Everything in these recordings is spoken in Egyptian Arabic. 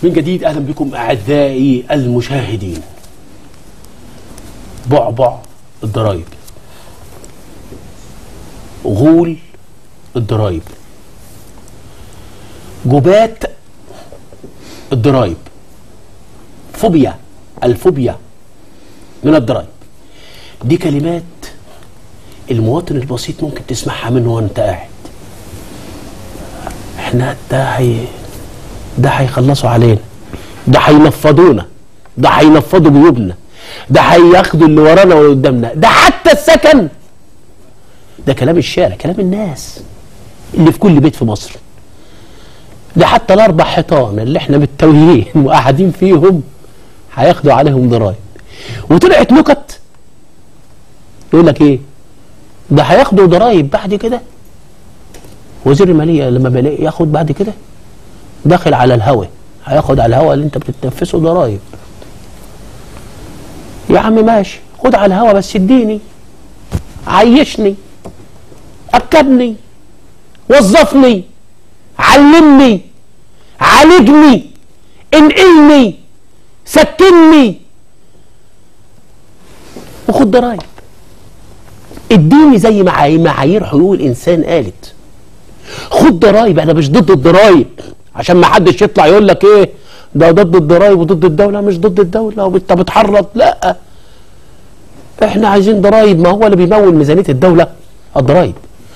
من جديد اهلا بكم اعزائي المشاهدين بعبع الضرايب غول الضرايب جبات الضرايب فوبيا الفوبيا من الضرايب دي كلمات المواطن البسيط ممكن تسمعها منه وانت قاعد احنا ده هي ده هيخلصوا علينا ده هينفضونا ده هينفضوا جيوبنا ده هياخدوا اللي ورانا واللي قدامنا ده حتى السكن ده كلام الشارع كلام الناس اللي في كل بيت في مصر ده حتى الاربع حيطان اللي احنا متوهين وقاعدين فيهم هياخدوا عليهم ضرائب وطلعت نكت يقول لك ايه ده هياخدوا ضرائب بعد كده وزير الماليه لما بلاقي ياخد بعد كده داخل على الهوا هياخد على الهوا اللي انت بتتنفسه ضرايب يا عم ماشي خد على الهوا بس اديني عيشني اكلني وظفني علمني عالجني انقلني سكنني وخد ضرايب اديني زي ما معايير حقوق الانسان قالت خد ضرايب انا مش ضد الضرايب عشان ما حدش يطلع يقول لك ايه ده ضد الضرايب وضد الدوله مش ضد الدوله وانت بتحرض لا احنا عايزين ضرايب ما هو اللي بيمول ميزانيه الدوله الضرايب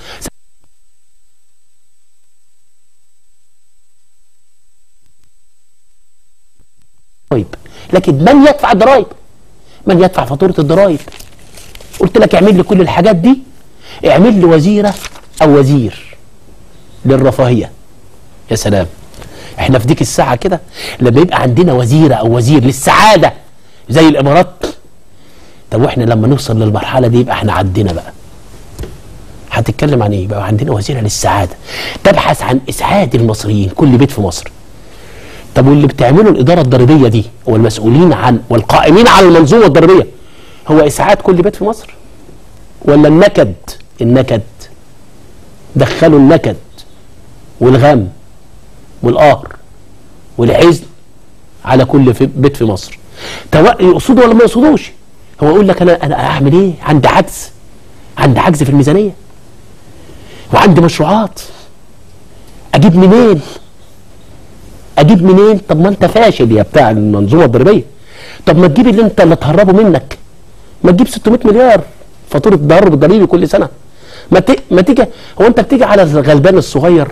ضرايب لكن من يدفع الضرايب من يدفع فاتوره الضرايب قلت لك اعمل لي كل الحاجات دي اعمل لي وزيره او وزير للرفاهيه يا سلام احنا في ديك الساعه كده لما يبقى عندنا وزيره او وزير للسعاده زي الامارات طب واحنا لما نوصل للمرحله دي يبقى احنا عدينا بقى هتتكلم عن ايه يبقى عندنا وزيره للسعاده تبحث عن اسعاد المصريين كل بيت في مصر طب واللي بتعمله الاداره الضريبيه دي والمسؤولين عن والقائمين على المنظومه الضريبيه هو اسعاد كل بيت في مصر ولا النكد النكد دخلوا النكد والغم والقهر والحزن على كل في بيت في مصر يقصدوا ولا ما يقصدوش هو يقول لك انا انا اعمل ايه عندي عجز عندي عجز في الميزانيه وعندي مشروعات اجيب منين اجيب منين طب ما انت فاشل يا بتاع المنظومه الضريبيه طب ما تجيب اللي انت اللي تهربه منك ما تجيب 600 مليار فاتوره التهرب الضريبي كل سنه ما ت... ما تيجي هو انت بتيجي على الغلبان الصغير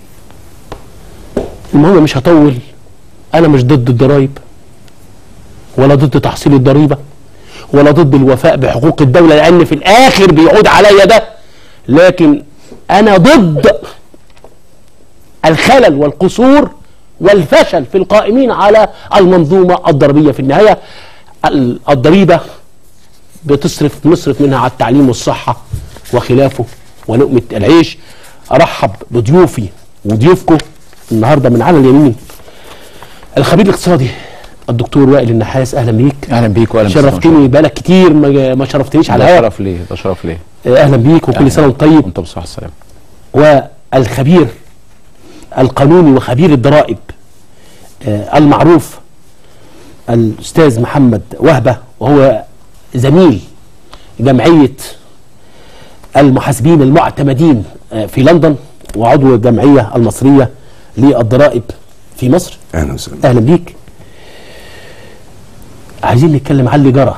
المهم مش هطول انا مش ضد الضرايب ولا ضد تحصيل الضريبه ولا ضد الوفاء بحقوق الدوله لان في الاخر بيعود عليا ده لكن انا ضد الخلل والقصور والفشل في القائمين على المنظومه الضريبيه في النهايه الضريبه بتصرف نصرف منها على التعليم والصحه وخلافه ولقمه العيش ارحب بضيوفي وضيوفكم النهارده من على اليمين الخبير الاقتصادي الدكتور وائل النحاس اهلا بيك اهلا بيك واهلا شرفتني بقالك كتير ما, ما شرفتنيش على الهواء شرف ليه ده شرف ليه اهلا بيك وكل سنه وانت طيب وانت بصحه السلامه والخبير القانوني وخبير الضرائب المعروف الاستاذ محمد وهبه وهو زميل جمعيه المحاسبين المعتمدين في لندن وعضو الجمعيه المصريه للضرائب في مصر اهلا وسهلا اهلا بيك عايزين نتكلم عن اللي جرى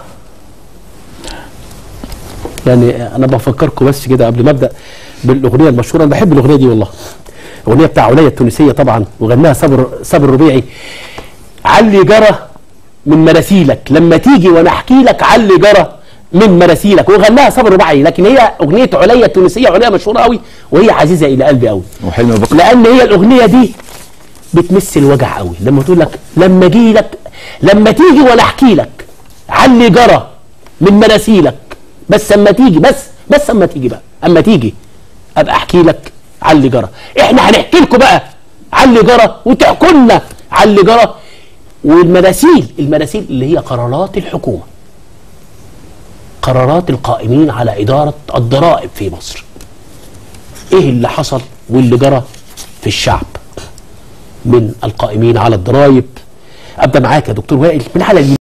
يعني انا بفكركم بس كده قبل ما ابدا بالاغنيه المشهوره انا بحب الاغنيه دي والله الاغنيه بتاع عليا التونسيه طبعا وغناها صبر صبر ربيعي علي جرى من مراسيلك لما تيجي وانا احكي لك علي جرى من مراسيلك وغناها صبر رباعي لكن هي اغنيه عليا التونسيه اغنيه مشهوره قوي وهي عزيزه الى قلبي قوي وحلم بكر لان هي الاغنيه دي بتمس الوجع قوي لما تقول لك لما اجي لك لما تيجي وانا احكي لك علي جرى من مراسيلك بس اما تيجي بس بس اما تيجي بقى اما تيجي ابقى احكي لك على اللي جرى احنا هنحكي لكم بقى على اللي جرى وتحكوا لنا على اللي جرى والمراسيل المراسيل اللي هي قرارات الحكومه قرارات القائمين على اداره الضرائب في مصر ايه اللي حصل واللي جرى في الشعب من القائمين على الضرائب ابدا معاك يا دكتور وائل من على اليمين